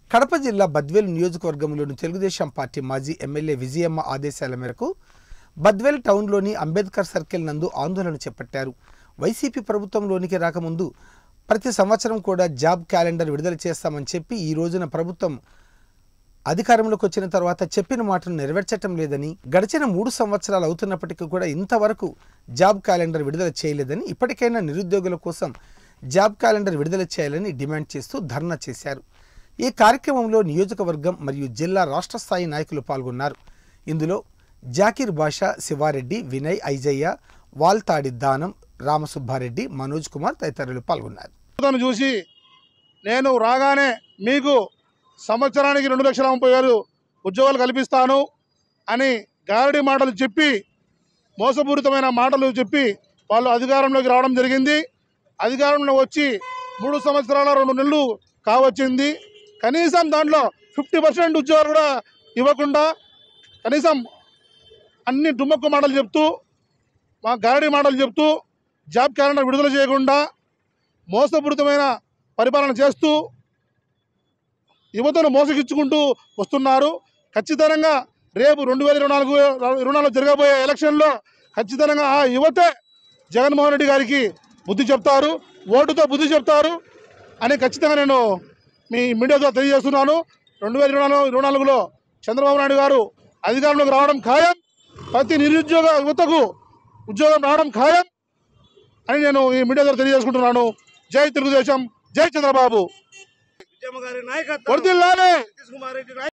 కడప జిల్లా బద్వేలు నియోజకవర్గంలోని తెలుగుదేశం పార్టీ మాజీ ఎమ్మెల్యే విజయమ్మ ఆదేశాల మేరకు బద్వేల్ టౌన్లోని అంబేద్కర్ సర్కిల్ నందు ఆందోళన చేపట్టారు వైసీపీ ప్రభుత్వంలోనికి రాకముందు ప్రతి సంవత్సరం కూడా జాబ్ క్యాలెండర్ విడుదల చేస్తామని చెప్పి ఈ రోజున ప్రభుత్వం అధికారంలోకి వచ్చిన తర్వాత చెప్పిన మాటను నెరవేర్చటం లేదని గడిచిన మూడు సంవత్సరాలు అవుతున్నప్పటికీ కూడా ఇంతవరకు జాబ్ క్యాలెండర్ విడుదల చేయలేదని ఇప్పటికైనా నిరుద్యోగుల కోసం జాబ్ క్యాలెండర్ విడుదల చేయాలని డిమాండ్ చేస్తూ ధర్నా చేశారు ఈ కార్యక్రమంలో నియోజకవర్గం మరియు జిల్లా రాష్ట్ర స్థాయి నాయకులు పాల్గొన్నారు ఇందులో జాకీర్ బాషా శివారెడ్డి వినయ్ ఐజయ్య వాల్తాడి దానం రామసుబ్బారెడ్డి మనోజ్ కుమార్ తదితరులు పాల్గొన్నారు అతను చూసి నేను రాగానే మీకు సంవత్సరానికి రెండు లక్షల ముప్పై వేలు ఉద్యోగాలు కల్పిస్తాను అని గారడి మాటలు చెప్పి మోసపూరితమైన మాటలు చెప్పి వాళ్ళు అధికారంలోకి రావడం జరిగింది అధికారంలో వచ్చి మూడు సంవత్సరాల రెండు నెలలు కావచ్చింది కనీసం దాంట్లో ఫిఫ్టీ పర్సెంట్ ఉద్యోగాలు కూడా ఇవ్వకుండా కనీసం అన్ని డుమ్మక్కు మాటలు చెప్తూ మా గారడి మాటలు చెప్తూ జాబ్ క్యాలెండర్ విడుదల చేయకుండా మోసపూరితమైన పరిపాలన చేస్తూ యువతను మోసగిచ్చుకుంటూ వస్తున్నారు ఖచ్చితంగా రేపు రెండు వేల ఇరవై నాలుగు ఇరవై నాలుగు జరగబోయే ఎలక్షన్లో ఖచ్చితంగా ఆ యువతే జగన్మోహన్ రెడ్డి గారికి బుద్ధి చెప్తారు ఓటుతో బుద్ధి చెప్తారు అని ఖచ్చితంగా నేను మీ మీడియాతో తెలియజేస్తున్నాను రెండు వేల ఇరవై నాలుగు ఇరవై నాలుగులో చంద్రబాబు నాయుడు గారు అధికారంలోకి రావడం ఖాయం ప్రతి నిరుద్యోగ యువతకు ఉద్యోగం రావడం ఖాయం అని నేను ఈ మీడియా ద్వారా తెలియజేసుకుంటున్నాను జై తెలుగుదేశం జై చంద్రబాబు విజయమ్మ గారి నాయకత్వం వర్దిల్లాలే నితీష్ కుమార్ రెడ్డి